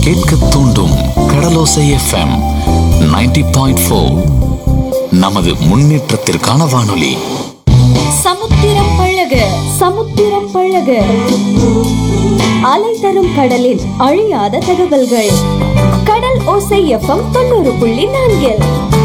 கேட்க தூண்டும் கடலோசை FM 90.4 point நமது முன்னேற்றத்திற்கான வானொலி சமுத்திரம் பழக சமுத்திரம் பழக அலை தரும் கடலில் அழியாத தகவல்கள் கடல் ஓசை எஃப்எம் தொண்ணூறு புள்ளி நான்கில்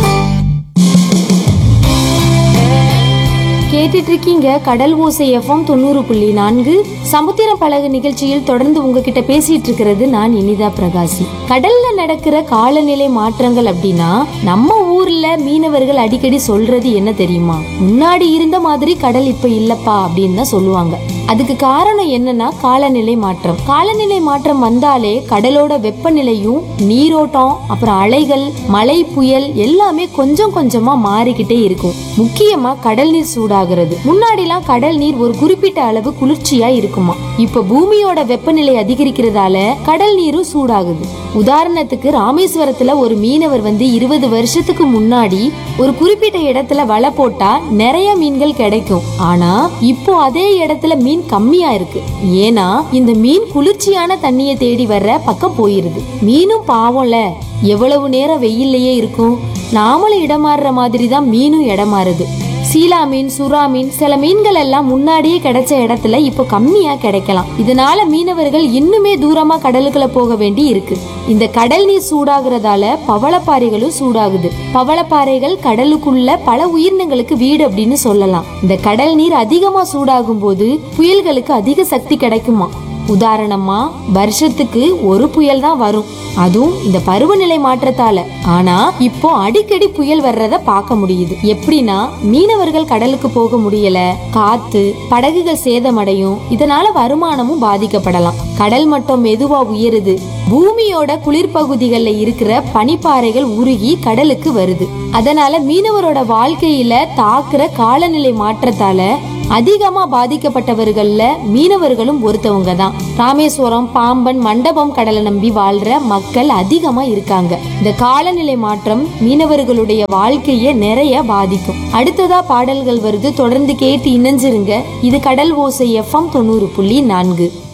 கேட்டுட்டு இருக்கீங்க கடல் ஓசை எஃப்எம் தொண்ணூறு புள்ளி நான்கு சமுத்திர பழகு நிகழ்ச்சியில் தொடர்ந்து உங்ககிட்ட பேசிட்டு இருக்கிறது நான் இனிதா பிரகாசி கடல்ல நடக்கிற காலநிலை மாற்றங்கள் அப்படின்னா நம்ம ஊர்ல மீனவர்கள் அடிக்கடி சொல்றது என்ன தெரியுமா முன்னாடி இருந்த மாதிரி கடல் இப்ப இல்லப்பா அப்படின்னு தான் சொல்லுவாங்க அதுக்கு காரணம் என்னன்னா காலநிலை மாற்றம் காலநிலை மாற்றம் வந்தாலே கடலோட வெப்பநிலையும் நீரோட்டம் அப்புறம் அலைகள் மழை புயல் எல்லாமே கொஞ்சம் கொஞ்சமா மாறிக்கிட்டே இருக்கும் முக்கியமா கடல் நீர் சூடாகிறது முன்னாடிலாம் கடல் நீர் ஒரு குறிப்பிட்ட அளவு குளிர்ச்சியா இருக்குமா இப்ப பூமியோட வெப்பநிலை அதிகரிக்கிறதால கடல் நீரும் சூடாகுது உதாரணத்துக்கு ராமேஸ்வரத்துல ஒரு மீனவர் வந்து இருபது வருஷத்துக்கு முன்னாடி ஒரு குறிப்பிட்ட இடத்துல வலை போட்டா நிறைய மீன்கள் கிடைக்கும் ஆனா இப்போ அதே இடத்துல மீன் கம்மியா இருக்கு ஏன்னா இந்த மீன் குளிர்ச்சியான தண்ணியை தேடி வர்ற பக்கம் போயிருது மீனும் பாவம்ல எவ்வளவு நேரம் வெயில்லயே இருக்கும் நாமளும் இடமாறுற மாதிரி தான் மீனும் இடமாறுது சீலா மீன் சுறா மீன் சில மீன்கள் எல்லாம் முன்னாடியே கிடைச்ச இடத்துல இப்போ கம்மியா கிடைக்கலாம் இதனால மீனவர்கள் இன்னுமே தூரமா கடலுக்குள்ள போக வேண்டி இருக்கு இந்த கடல் நீர் சூடாகிறதால பவளப்பாறைகளும் சூடாகுது பவளப்பாறைகள் கடலுக்குள்ள பல உயிரினங்களுக்கு வீடு அப்படின்னு சொல்லலாம் இந்த கடல் நீர் அதிகமா சூடாகும் போது புயல்களுக்கு அதிக சக்தி கிடைக்குமா உதாரணமா வருஷத்துக்கு ஒரு புயல் தான் வரும் அதுவும் இந்த பருவநிலை மாற்றத்தால ஆனா இப்போ அடிக்கடி புயல் வர்றத பார்க்க முடியுது எப்படின்னா மீனவர்கள் கடலுக்கு போக முடியல காத்து படகுகள் சேதமடையும் இதனால வருமானமும் பாதிக்கப்படலாம் கடல் மட்டம் மெதுவா உயருது பூமியோட குளிர்பகுதிகளில் இருக்கிற பனிப்பாறைகள் உருகி கடலுக்கு வருது அதனால மீனவரோட வாழ்க்கையில தாக்குற காலநிலை மாற்றத்தால அதிகமா பாதிக்கப்பட்டவர்கள்ல மீனவர்களும் ஒருத்தவங்க தான் ராமேஸ்வரம் பாம்பன் மண்டபம் கடலை நம்பி வாழ்ற மக்கள் அதிகமா இருக்காங்க இந்த காலநிலை மாற்றம் மீனவர்களுடைய வாழ்க்கைய நிறைய பாதிக்கும் அடுத்ததா பாடல்கள் வருது தொடர்ந்து கேட்டு இணைஞ்சிருங்க இது கடல் ஓசை எஃப்எம் தொண்ணூறு புள்ளி நான்கு